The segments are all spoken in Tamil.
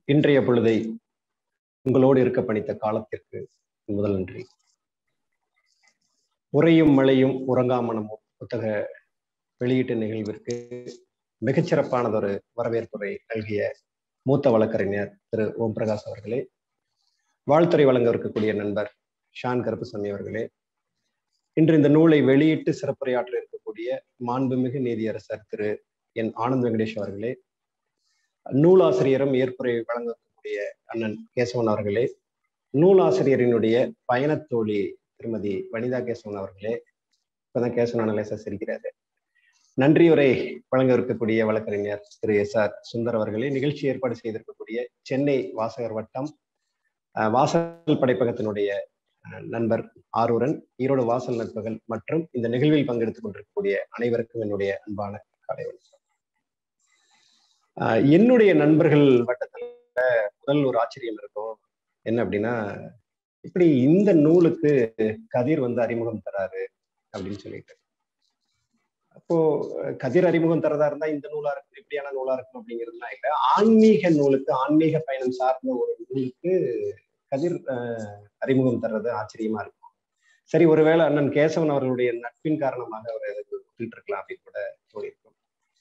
இன்றைய பொழுதை உங்களோடு இருக்க பணித்த காலத்திற்கு முதல் நன்றி உறையும் மழையும் உறங்காமனமும் புத்தக வெளியீட்டு நிகழ்விற்கு மிகச்சிறப்பானதொரு வரவேற்புரை நல்கிய மூத்த வழக்கறிஞர் திரு ஓம் பிரகாஷ் அவர்களே வாழ்த்துறை வழங்க இருக்கக்கூடிய நண்பர் ஷான் கருப்புசாமி அவர்களே இன்று இந்த நூலை வெளியிட்டு சிறப்புரையாற்ற இருக்கக்கூடிய மாண்புமிகு நீதியரசர் திரு என் ஆனந்த் வெங்கடேஷ் அவர்களே நூலாசிரியரும் ஏற்புரை வழங்கக்கூடிய அண்ணன் கேசவன் அவர்களே நூலாசிரியரினுடைய பயணத்தோழி திருமதி வனிதா கேசவன் அவர்களே இப்பதான் கேசவன் லேசா சிரிக்கிறாரு நன்றியுரை வழங்க இருக்கக்கூடிய வழக்கறிஞர் திரு எஸ் ஆர் சுந்தர் அவர்களே நிகழ்ச்சி ஏற்பாடு செய்திருக்கக்கூடிய சென்னை வாசகர் வட்டம் வாசல் படைப்பகத்தினுடைய நண்பர் ஆரூரன் ஈரோடு வாசல் நட்புகள் மற்றும் இந்த நிகழ்வில் பங்கெடுத்துக் கொண்டிருக்கக்கூடிய அனைவருக்கும் என்னுடைய அன்பான காலை வணக்கம் என்னுடைய நண்பர்கள் வட்டத்துல முதல் ஒரு ஆச்சரியம் இருக்கும் என்ன அப்படின்னா இப்படி இந்த நூலுக்கு கதிர் வந்து அறிமுகம் தராரு அப்படின்னு சொல்லிட்டு அப்போ கதிர் அறிமுகம் தரதா இருந்தா இந்த நூலா இருக்கும் இப்படியான நூலா இருக்கும் அப்படிங்கிறதுலாம் இல்லை ஆன்மீக நூலுக்கு ஆன்மீக பயணம் சார்ந்த ஒரு நூலுக்கு கதிர் அறிமுகம் தர்றது ஆச்சரியமா இருக்கும் சரி ஒருவேளை அண்ணன் கேசவன் அவர்களுடைய நட்பின் காரணமாக அவர் விட்டுட்டு இருக்கலாம் அப்படின்னு கூட தோணியிருக்கும்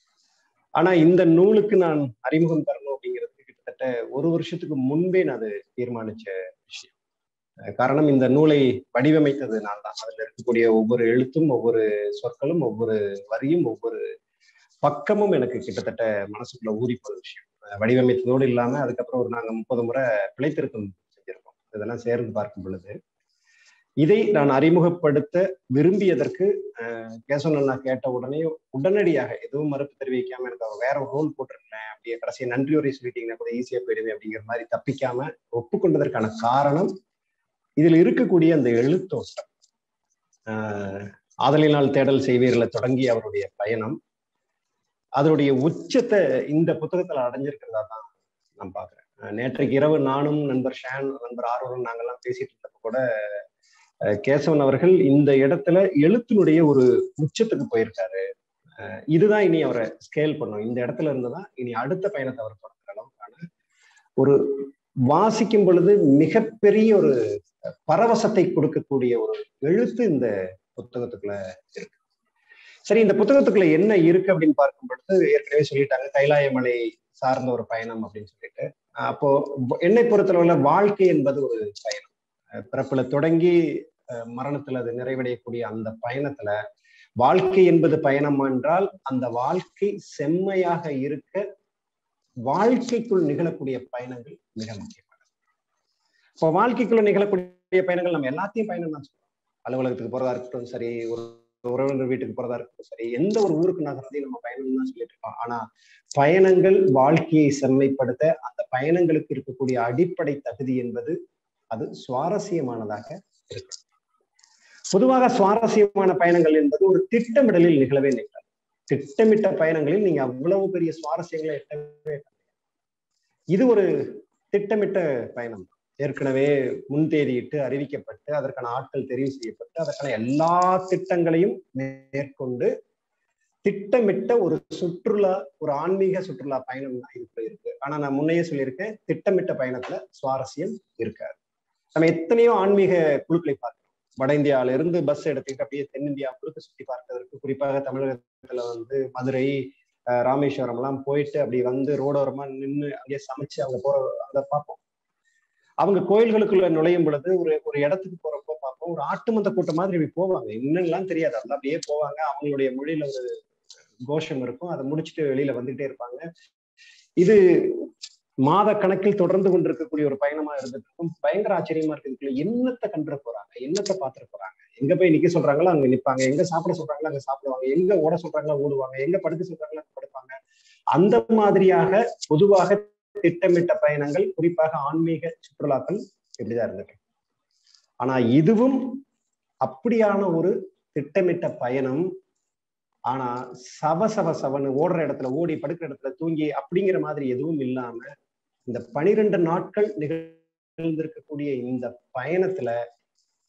ஆனா இந்த நூலுக்கு நான் அறிமுகம் தரணும் அப்படிங்கிறது கிட்டத்தட்ட ஒரு வருஷத்துக்கு முன்பே நான் அது தீர்மானிச்ச விஷயம் காரணம் இந்த நூலை வடிவமைத்தது நான் தான் அதுல இருக்கக்கூடிய ஒவ்வொரு எழுத்தும் ஒவ்வொரு சொற்களும் ஒவ்வொரு வரியும் ஒவ்வொரு பக்கமும் எனக்கு கிட்டத்தட்ட மனசுக்குள்ள ஊறி போன விஷயம் வடிவமைத்ததோடு இல்லாம அதுக்கப்புறம் ஒரு நாங்க முப்பது முறை பிழைத்திருத்தம் செஞ்சிருக்கோம் இதெல்லாம் சேர்ந்து பார்க்கும் பொழுது இதை நான் அறிமுகப்படுத்த விரும்பியதற்கு கேசவன் அண்ணா கேட்ட உடனே உடனடியாக எதுவும் மறுப்பு தெரிவிக்காம எனக்கு வேற ஒரு ரோல் போட்டிருக்கேன் அப்படியே கடைசியை நன்றி உரை சொல்லிட்டீங்கன்னா கூட ஈஸியா போயிடுவேன் அப்படிங்கிற மாதிரி தப்பிக்காம ஒப்புக்கொண்டதற்கான காரணம் இதில் இருக்கக்கூடிய அந்த எழுத்தோட்டம் ஆஹ் ஆதலினால் தேடல் செய்வீர்களை தொடங்கி அவருடைய பயணம் அதனுடைய உச்சத்தை இந்த புத்தகத்துல அடைஞ்சிருக்கிறதா தான் நான் பாக்குறேன் நேற்றைக்கு இரவு நானும் நண்பர் ஷான் நண்பர் ஆர்வலன் நாங்கெல்லாம் பேசிட்டு இருந்தப்ப கூட கேசவன் அவர்கள் இந்த இடத்துல எழுத்தினுடைய ஒரு உச்சத்துக்கு போயிருக்காரு இதுதான் இனி அவரை ஸ்கேல் பண்ணும் இந்த இடத்துல இருந்துதான் இனி அடுத்த பயணத்தை அவர் தொடங்குற அளவுக்கான ஒரு வாசிக்கும் பொழுது மிகப்பெரிய ஒரு பரவசத்தை கொடுக்கக்கூடிய ஒரு எழுத்து இந்த புத்தகத்துக்குள்ள இருக்கு சரி இந்த புத்தகத்துக்குள்ள என்ன இருக்கு அப்படின்னு பார்க்கும் பொழுது ஏற்கனவே சொல்லிட்டாங்க கைலாயமலை சார்ந்த ஒரு பயணம் அப்படின்னு சொல்லிட்டு அப்போ என்னை பொறுத்தளவுல வாழ்க்கை என்பது ஒரு பயணம் பிறப்புல தொடங்கி மரணத்துல அது நிறைவடையக்கூடிய அந்த பயணத்துல வாழ்க்கை என்பது பயணம் என்றால் அந்த வாழ்க்கை செம்மையாக இருக்க வாழ்க்கைக்குள் நிகழக்கூடிய பயணங்கள் மிக முக்கியமானது இப்போ வாழ்க்கைக்குள்ள நிகழக்கூடிய பயணங்கள் நம்ம எல்லாத்தையும் பயணம் தான் சொல்றோம் அலுவலகத்துக்கு போறதா இருக்கட்டும் சரி ஒரு உறவினர் வீட்டுக்கு போறதா இருக்கட்டும் சரி எந்த ஒரு ஊருக்கு நகரத்தையும் நம்ம பயணம் தான் சொல்லிட்டு இருக்கோம் ஆனா பயணங்கள் வாழ்க்கையை செம்மைப்படுத்த அந்த பயணங்களுக்கு இருக்கக்கூடிய அடிப்படை தகுதி என்பது அது சுவாரஸ்யமானதாக இருக்கு பொதுவாக சுவாரஸ்யமான பயணங்கள் என்பது ஒரு திட்டமிடலில் நிகழவே நிகழாது திட்டமிட்ட பயணங்களில் நீங்க அவ்வளவு பெரிய சுவாரஸ்யங்களை எட்டவே இது ஒரு திட்டமிட்ட பயணம் ஏற்கனவே முன்தேதியிட்டு அறிவிக்கப்பட்டு அதற்கான ஆட்கள் தெரிவு செய்யப்பட்டு அதற்கான எல்லா திட்டங்களையும் மேற்கொண்டு திட்டமிட்ட ஒரு சுற்றுலா ஒரு ஆன்மீக சுற்றுலா பயணம் தான் இதுக்குள்ள இருக்கு ஆனா நான் முன்னையே சொல்லியிருக்கேன் திட்டமிட்ட பயணத்துல சுவாரஸ்யம் இருக்காது நம்ம எத்தனையோ ஆன்மீக குழுக்களை பார்க்கிறோம் வட இந்தியாவில இருந்து பஸ் எடுத்துக்கிட்டு அப்படியே தென்னிந்தியா முழுக்க சுற்றி பார்ப்பதற்கு குறிப்பாக தமிழகத்துல வந்து மதுரை ராமேஸ்வரம் எல்லாம் போயிட்டு அப்படி வந்து ரோடோரமா நின்று அங்கேயே சமைச்சு அவங்க போற அதை பார்ப்போம் அவங்க கோயில்களுக்குள்ள நுழையும் பொழுது ஒரு ஒரு இடத்துக்கு போறப்போ பார்ப்போம் ஒரு ஆட்டு மந்த கூட்டம் மாதிரி இப்படி போவாங்க என்னெல்லாம் தெரியாது அதெல்லாம் அப்படியே போவாங்க அவங்களுடைய மொழியில ஒரு கோஷம் இருக்கும் அதை முடிச்சுட்டு வெளியில வந்துகிட்டே இருப்பாங்க இது மாத கணக்கில் தொடர்ந்து கொண்டிருக்கக்கூடிய ஒரு பயணமா இருந்துட்டு இருக்கும் பயங்கர ஆச்சரியமா இருக்கு என்னத்தை கண்டுற போறாங்க என்னத்தை பாத்துட போறாங்க எங்க போய் நிக்க சொல்றாங்களோ அங்க நிப்பாங்க எங்க சாப்பிட சொல்றாங்களோ அங்க சாப்பிடுவாங்க எங்க ஓட சொல்றாங்களோ ஓடுவாங்க எங்க படுக்க சொல்றாங்களோ அங்க படுப்பாங்க அந்த மாதிரியாக பொதுவாக திட்டமிட்ட பயணங்கள் குறிப்பாக ஆன்மீக சுற்றுலாக்கள் இப்படிதான் இருந்துட்டு ஆனா இதுவும் அப்படியான ஒரு திட்டமிட்ட பயணம் ஆனா சவ சவ சவன்னு ஓடுற இடத்துல ஓடி படுக்கிற இடத்துல தூங்கி அப்படிங்கிற மாதிரி எதுவும் இல்லாம இந்த பனிரெண்டு நாட்கள் நிகழ்ந்திருக்கக்கூடிய இந்த பயணத்துல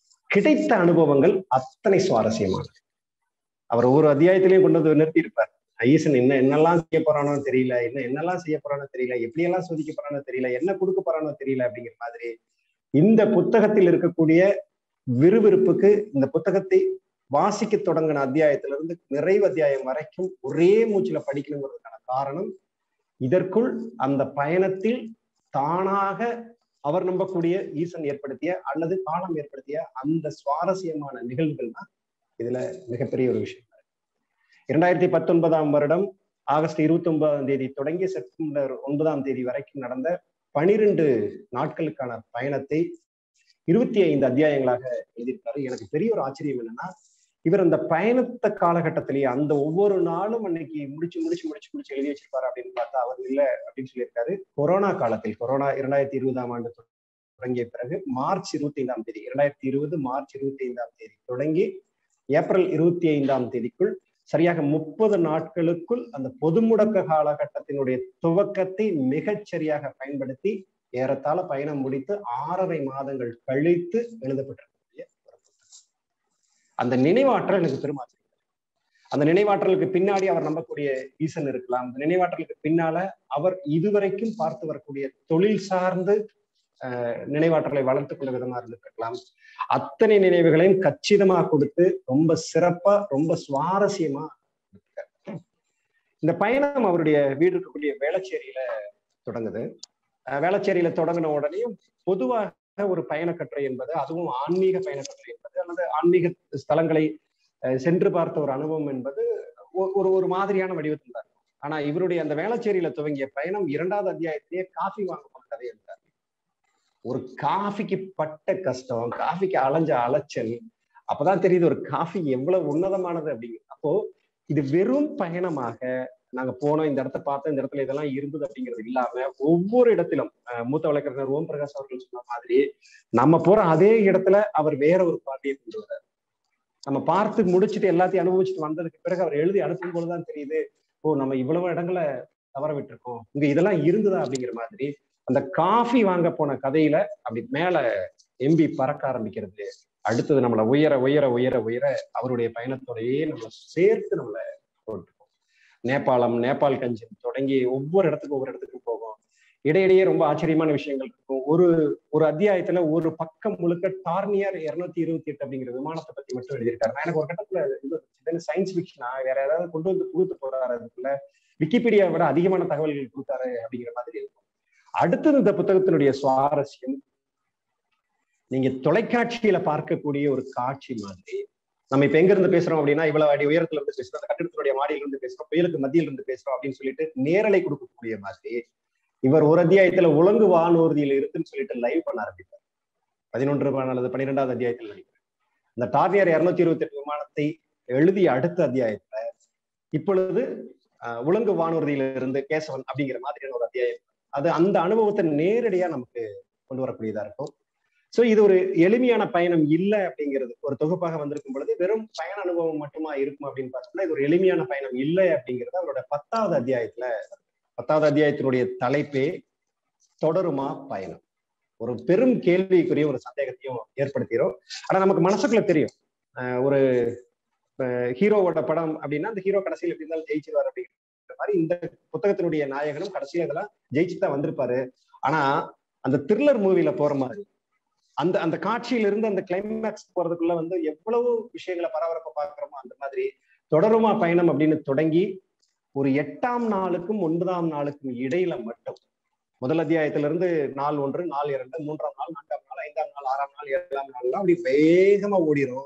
கிடைத்த அனுபவங்கள் அத்தனை சுவாரஸ்யமானது அவர் ஒவ்வொரு அத்தியாயத்திலையும் கொண்டு வந்து நிறுத்தி இருப்பார் ஈசன் என்ன என்னெல்லாம் செய்ய போறானோ தெரியல என்ன என்னெல்லாம் செய்ய போறானோ தெரியல எப்படி எல்லாம் சோதிக்க போறானோ தெரியல என்ன கொடுக்க போறானோ தெரியல அப்படிங்கிற மாதிரி இந்த புத்தகத்தில் இருக்கக்கூடிய விறுவிறுப்புக்கு இந்த புத்தகத்தை வாசிக்க தொடங்கின அத்தியாயத்துல இருந்து நிறைவு அத்தியாயம் வரைக்கும் ஒரே மூச்சுல படிக்கணுங்கிறதுக்கான காரணம் இதற்குள் அந்த பயணத்தில் தானாக அவர் நம்பக்கூடிய ஈசன் ஏற்படுத்திய அல்லது காலம் ஏற்படுத்திய அந்த சுவாரஸ்யமான நிகழ்வுகள் தான் இதுல மிகப்பெரிய ஒரு விஷயம் இரண்டாயிரத்தி பத்தொன்பதாம் வருடம் ஆகஸ்ட் இருபத்தி ஒன்பதாம் தேதி தொடங்கி செப்டம்பர் ஒன்பதாம் தேதி வரைக்கும் நடந்த பனிரெண்டு நாட்களுக்கான பயணத்தை இருபத்தி ஐந்து அத்தியாயங்களாக எழுதியிருக்காரு எனக்கு பெரிய ஒரு ஆச்சரியம் என்னன்னா இவர் அந்த பயணத்த காலகட்டத்திலேயே அந்த ஒவ்வொரு நாளும் அன்னைக்கு முடிச்சு முடிச்சு முடிச்சு முடிச்சு எழுதி வச்சிருப்பாரு அப்படின்னு பார்த்தா அவர் இல்ல அப்படின்னு சொல்லியிருக்காரு கொரோனா காலத்தில் கொரோனா இரண்டாயிரத்தி இருபதாம் ஆண்டு தொடங்கிய பிறகு மார்ச் இருபத்தி ஐந்தாம் தேதி இரண்டாயிரத்தி இருபது மார்ச் இருபத்தி ஐந்தாம் தேதி தொடங்கி ஏப்ரல் இருபத்தி ஐந்தாம் தேதிக்குள் சரியாக முப்பது நாட்களுக்குள் அந்த பொது முடக்க காலகட்டத்தினுடைய துவக்கத்தை மிகச் சரியாக பயன்படுத்தி ஏறத்தாழ பயணம் முடித்து ஆறரை மாதங்கள் கழித்து எழுதப்பட்டிருக்கக்கூடிய ஒரு புத்தகம் அந்த நினைவாற்றல் எனக்கு பெருமாற்றம் அந்த நினைவாற்றலுக்கு பின்னாடி அவர் நம்பக்கூடிய ஈசன் இருக்கலாம் அந்த நினைவாற்றலுக்கு பின்னால அவர் இதுவரைக்கும் பார்த்து வரக்கூடிய தொழில் சார்ந்து நினைவாற்றலை வளர்த்துக் கொள்ள விதமா இருந்திருக்கலாம் அத்தனை நினைவுகளையும் கச்சிதமா கொடுத்து ரொம்ப சிறப்பா ரொம்ப சுவாரஸ்யமா இந்த பயணம் அவருடைய வீடு இருக்கக்கூடிய வேளச்சேரியில தொடங்குது வேளச்சேரியில தொடங்கின உடனேயும் பொதுவாக ஒரு பயணக்கட்டுரை என்பது அதுவும் ஆன்மீக பயணக்கட்டுரை என்பது அல்லது ஆன்மீக ஸ்தலங்களை சென்று பார்த்த ஒரு அனுபவம் என்பது ஒரு ஒரு மாதிரியான வடிவத்தில் தான் ஆனா இவருடைய அந்த வேளச்சேரியில துவங்கிய பயணம் இரண்டாவது அத்தியாயத்திலேயே காஃபி வாங்க போன கதை இருந்தார் ஒரு காஃபிக்கு பட்ட கஷ்டம் காஃபிக்கு அலைஞ்ச அலைச்சல் அப்பதான் தெரியுது ஒரு காஃபி எவ்வளவு உன்னதமானது அப்படிங்கிறது அப்போ இது வெறும் பயணமாக நாங்க போனோம் இந்த இடத்த பார்த்தோம் இந்த இடத்துல இதெல்லாம் இருந்தது அப்படிங்கிறது இல்லாம ஒவ்வொரு இடத்திலும் மூத்த வழக்கறிஞர் ஓம் பிரகாஷ் அவர்கள் சொன்ன மாதிரி நம்ம போற அதே இடத்துல அவர் வேற ஒரு பார்வையை கொண்டு வர்றாரு நம்ம பார்த்து முடிச்சுட்டு எல்லாத்தையும் அனுபவிச்சுட்டு வந்ததுக்கு பிறகு அவர் எழுதி அனுப்பும் போதுதான் தெரியுது ஓ நம்ம இவ்வளவு இடங்களை தவற விட்டுருக்கோம் இங்க இதெல்லாம் இருந்ததா அப்படிங்கிற மாதிரி அந்த காஃபி வாங்க போன கதையில அப்படி மேல எம்பி பறக்க ஆரம்பிக்கிறது அடுத்தது நம்மளை உயர உயர உயர உயர அவருடைய பயணத்தோடையே நம்மளை சேர்த்து நம்மளை போட்டுப்போம் நேபாளம் நேபாள் கஞ்சன் தொடங்கி ஒவ்வொரு இடத்துக்கும் ஒவ்வொரு இடத்துக்கும் போகும் இடையிடையே ரொம்ப ஆச்சரியமான விஷயங்கள் இருக்கும் ஒரு ஒரு அத்தியாயத்துல ஒரு பக்கம் முழுக்க டார்னியர் இருநூத்தி இருபத்தி எட்டு அப்படிங்கிற விமானத்தை பத்தி மட்டும் எழுதியிருக்காரு நான் எனக்கு ஒரு கட்டத்துல இது சயின்ஸ் ஃபிக்ஷனா வேற ஏதாவது கொண்டு வந்து கொடுத்து போறாரு அதுக்குள்ள விக்கிபீடியா விட அதிகமான தகவல்கள் கொடுத்தாரு அப்படிங்கிற மாதிரி இருக்கும் அடுத்தது இந்த புத்தகத்தினுடைய சுவாரஸ்யம் நீங்க தொலைக்காட்சியில பார்க்கக்கூடிய ஒரு காட்சி மாதிரி நம்ம இப்ப எங்க இருந்து பேசுறோம் அப்படின்னா இவ்வளவு அடி உயரத்துல இருந்து பேசுறோம் அந்த கட்டிடத்தினுடைய மாடியில இருந்து பேசுறோம் புயலுக்கு மத்தியில இருந்து பேசுறோம் அப்படின்னு சொல்லிட்டு நேரலை கொடுக்கக்கூடிய மாதிரி இவர் ஒரு அத்தியாயத்துல உலங்கு வானூர்தியில இருக்குன்னு சொல்லிட்டு லைவ் பண்ண ஆரம்பித்தார் பதினொன்று அல்லது பன்னிரெண்டாவது அத்தியாயத்தில் நினைக்கிறேன் இந்த டார்னியர் இருநூத்தி இருபத்தி எட்டு விமானத்தை எழுதிய அடுத்த அத்தியாயத்துல இப்பொழுது உலங்கு வானூர்தியில இருந்து கேசவன் அப்படிங்கிற மாதிரியான ஒரு அத்தியாயம் அது அந்த அனுபவத்தை நேரடியா நமக்கு கொண்டு வரக்கூடியதா இருக்கும் சோ இது ஒரு எளிமையான பயணம் இல்லை அப்படிங்கிறது ஒரு தொகுப்பாக வந்திருக்கும் பொழுது வெறும் பயண அனுபவம் மட்டுமா இருக்கும் அப்படின்னு பார்த்தோம்னா இது ஒரு எளிமையான பயணம் இல்லை அப்படிங்கிறது அவரோட பத்தாவது அத்தியாயத்துல பத்தாவது அத்தியாயத்தினுடைய தலைப்பே தொடருமா பயணம் ஒரு பெரும் கேள்விக்குரிய ஒரு சந்தேகத்தையும் ஏற்படுத்திடும் ஆனா நமக்கு மனசுக்குள்ள தெரியும் ஒரு ஹீரோவோட படம் அப்படின்னா அந்த ஹீரோ கடைசியில் எப்படி இருந்தாலும் ஜெயிச்சிருவார் அப்படிங்கிற மாதிரி இந்த புத்தகத்தினுடைய நாயகனும் கடைசியில இதெல்லாம் ஜெயிச்சு தான் வந்திருப்பாரு ஆனா அந்த த்ரில்லர் மூவில போற மாதிரி அந்த அந்த காட்சியில இருந்து அந்த கிளைமேக்ஸ் போறதுக்குள்ள வந்து எவ்வளவு விஷயங்களை பரபரப்ப பாக்குறோமோ அந்த மாதிரி தொடருமா பயணம் அப்படின்னு தொடங்கி ஒரு எட்டாம் நாளுக்கும் ஒன்பதாம் நாளுக்கும் இடையில மட்டும் முதல் அத்தியாயத்துல இருந்து நாள் ஒன்று நாள் இரண்டு மூன்றாம் நாள் நான்காம் நாள் ஐந்தாம் நாள் ஆறாம் நாள் ஏழாம் நாள் அப்படி வேகமா ஓடிடும்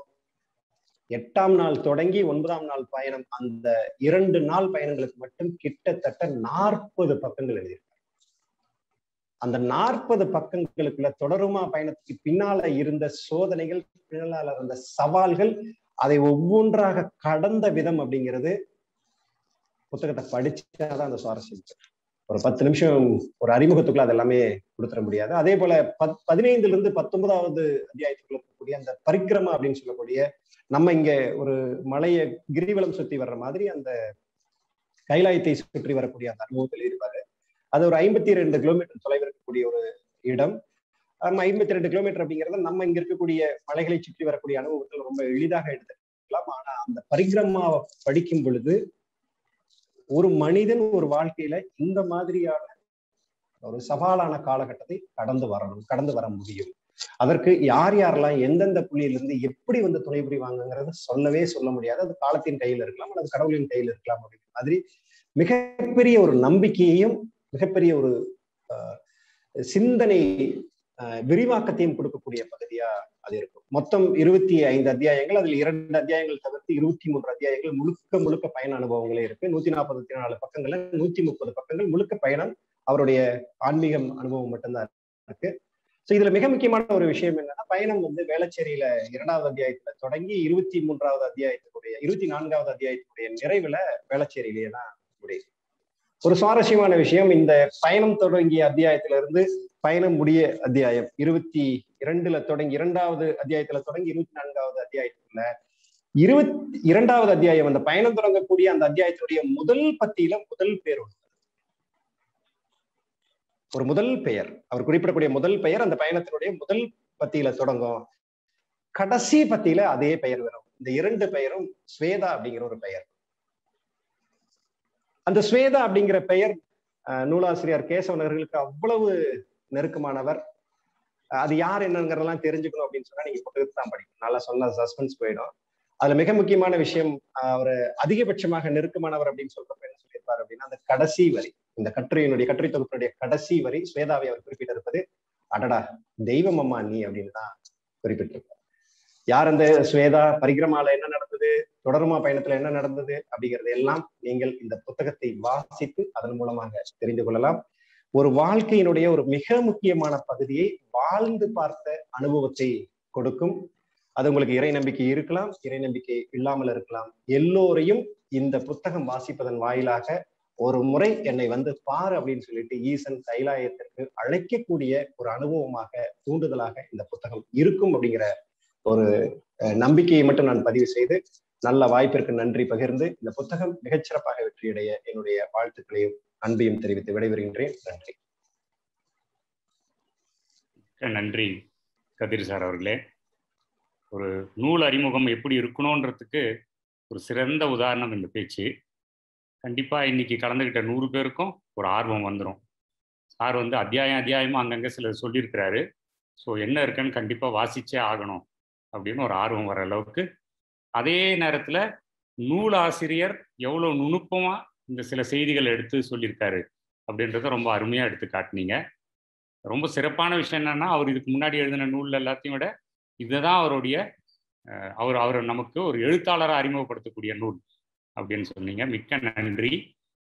எட்டாம் நாள் தொடங்கி ஒன்பதாம் நாள் பயணம் அந்த இரண்டு நாள் பயணங்களுக்கு மட்டும் கிட்டத்தட்ட நாற்பது பக்கங்கள் எழுதியிருக்காங்க அந்த நாற்பது பக்கங்களுக்குள்ள தொடருமா பயணத்துக்கு பின்னால இருந்த சோதனைகள் பின்னால இருந்த சவால்கள் அதை ஒவ்வொன்றாக கடந்த விதம் அப்படிங்கிறது புத்தகத்தை படிச்சாதான் அந்த சுவாரஸ்யம் ஒரு பத்து நிமிஷம் ஒரு அறிமுகத்துக்குள்ள அது எல்லாமே கொடுத்துட முடியாது அதே போல பத் பதினைந்துல இருந்து பத்தொன்பதாவது அத்தியாயத்துக்குள்ள இருக்கக்கூடிய அந்த பரிக்கிரமா அப்படின்னு சொல்லக்கூடிய நம்ம இங்க ஒரு மலையை கிரிவலம் சுத்தி வர்ற மாதிரி அந்த கைலாயத்தை சுற்றி வரக்கூடிய அந்த அனுபவத்தில் இருப்பாரு அது ஒரு ஐம்பத்தி ரெண்டு கிலோமீட்டர் தொலைவில் இருக்கக்கூடிய ஒரு இடம் நம்ம ஐம்பத்தி ரெண்டு கிலோமீட்டர் அப்படிங்கிறத நம்ம இங்க இருக்கக்கூடிய மலைகளை சுற்றி வரக்கூடிய அனுபவத்தில் ரொம்ப எளிதாக எடுத்துக்கலாம் ஆனா அந்த பரிகிரமாவை படிக்கும் பொழுது ஒரு மனிதன் ஒரு வாழ்க்கையில இந்த மாதிரியான ஒரு சவாலான காலகட்டத்தை கடந்து வரணும் கடந்து வர முடியும் அதற்கு யார் யாரெல்லாம் எந்தெந்த புள்ளியிலிருந்து எப்படி வந்து துணை புரிவாங்கிறத சொல்லவே சொல்ல முடியாது அது காலத்தின் கையில இருக்கலாம் அல்லது கடவுளின் கையில இருக்கலாம் அப்படிங்கிற மாதிரி மிகப்பெரிய ஒரு நம்பிக்கையையும் மிகப்பெரிய ஒரு சிந்தனை விரிவாக்கத்தையும் கொடுக்கக்கூடிய பகுதியா அது இருக்கும் மொத்தம் இருபத்தி ஐந்து அத்தியாயங்கள் அதில் இரண்டு அத்தியாயங்கள் தவிர்த்து இருபத்தி மூன்று அத்தியாயங்கள் முழுக்க முழுக்க பயண அனுபவங்களே இருக்கு நூத்தி நாற்பத்தி நாலு பக்கங்கள்ல நூத்தி முப்பது பக்கங்கள் முழுக்க பயணம் அவருடைய ஆன்மீகம் அனுபவம் மட்டும்தான் இருக்கு ஸோ இதுல மிக முக்கியமான ஒரு விஷயம் என்னன்னா பயணம் வந்து வேளச்சேரியில இரண்டாவது அத்தியாயத்துல தொடங்கி இருபத்தி மூன்றாவது அத்தியாயத்தினுடைய இருபத்தி நான்காவது அத்தியாயத்தினுடைய நிறைவுல வேளச்சேரியிலேயே தான் முடியுது ஒரு சுவாரஸ்யமான விஷயம் இந்த பயணம் தொடங்கிய அத்தியாயத்துல இருந்து பயணம் முடிய அத்தியாயம் இருபத்தி இரண்டுல தொடங்கி இரண்டாவது அத்தியாயத்துல தொடங்கி இருபத்தி நான்காவது அத்தியாயத்துல இருபத்தி இரண்டாவது அத்தியாயம் அந்த பயணம் தொடங்கக்கூடிய அந்த அத்தியாயத்துடைய முதல் பத்தியில முதல் பேர் ஒன்று ஒரு முதல் பெயர் அவர் குறிப்பிடக்கூடிய முதல் பெயர் அந்த பயணத்தினுடைய முதல் பத்தியில தொடங்கும் கடைசி பத்தியில அதே பெயர் வரும் இந்த இரண்டு பெயரும் ஸ்வேதா அப்படிங்கிற ஒரு பெயர் அந்த ஸ்வேதா அப்படிங்கிற பெயர் நூலாசிரியர் கேசவன் அவர்களுக்கு அவ்வளவு நெருக்கமானவர் அது யார் என்னங்கிறதெல்லாம் தெரிஞ்சுக்கணும் அப்படின்னு சொன்னா நீங்க புத்தகத்தை தான் படிக்கணும் நல்லா சொன்ன சஸ்பென்ஸ் போயிடும் அதுல மிக முக்கியமான விஷயம் அவர் அதிகபட்சமாக நெருக்கமானவர் அப்படின்னு சொல்றப்ப என்ன சொல்லியிருப்பார் அப்படின்னா அந்த கடைசி வரி இந்த கட்டுரையினுடைய கட்டுரை தொகுப்பினுடைய கடைசி வரி ஸ்வேதாவை அவர் குறிப்பிட்டிருப்பது அடடா தெய்வம் அம்மா நீ அப்படின்னு தான் குறிப்பிட்டிருப்பார் யார் அந்த ஸ்வேதா பரிகிரமால என்ன நடந்தது தொடருமா பயணத்துல என்ன நடந்தது அப்படிங்கறது எல்லாம் நீங்கள் இந்த புத்தகத்தை வாசித்து அதன் மூலமாக தெரிந்து கொள்ளலாம் ஒரு வாழ்க்கையினுடைய ஒரு மிக முக்கியமான பகுதியை வாழ்ந்து பார்த்த அனுபவத்தை கொடுக்கும் அது உங்களுக்கு இறை நம்பிக்கை இருக்கலாம் இறை நம்பிக்கை இல்லாமல் இருக்கலாம் எல்லோரையும் இந்த புத்தகம் வாசிப்பதன் வாயிலாக ஒரு முறை என்னை வந்து பாரு அப்படின்னு சொல்லிட்டு ஈசன் கைலாயத்திற்கு அழைக்கக்கூடிய ஒரு அனுபவமாக தூண்டுதலாக இந்த புத்தகம் இருக்கும் அப்படிங்கிற ஒரு நம்பிக்கையை மட்டும் நான் பதிவு செய்து நல்ல வாய்ப்பிற்கு நன்றி பகிர்ந்து இந்த புத்தகம் மிகச்சிறப்பாக வெற்றியடைய என்னுடைய வாழ்த்துக்களையும் அன்பையும் தெரிவித்து விடைபெறுகின்றேன் நன்றி நன்றி கதிர் சார் அவர்களே ஒரு நூல் அறிமுகம் எப்படி இருக்கணுன்றதுக்கு ஒரு சிறந்த உதாரணம் இந்த பேச்சு கண்டிப்பாக இன்னைக்கு கலந்துக்கிட்ட நூறு பேருக்கும் ஒரு ஆர்வம் வந்துடும் சார் வந்து அத்தியாயம் அத்தியாயமாக அங்கங்கே சில சொல்லியிருக்கிறாரு ஸோ என்ன இருக்குன்னு கண்டிப்பாக வாசிச்சே ஆகணும் அப்படின்னு ஒரு ஆர்வம் வர அளவுக்கு அதே நேரத்தில் நூலாசிரியர் எவ்வளோ நுணுப்பமாக இந்த சில செய்திகள் எடுத்து சொல்லியிருக்காரு அப்படின்றத ரொம்ப அருமையாக எடுத்து காட்டினீங்க ரொம்ப சிறப்பான விஷயம் என்னன்னா அவர் இதுக்கு முன்னாடி எழுதின நூல் எல்லாத்தையும் விட இதுதான் அவருடைய அவர் அவர் நமக்கு ஒரு எழுத்தாளராக அறிமுகப்படுத்தக்கூடிய நூல் அப்படின்னு சொன்னீங்க மிக்க நன்றி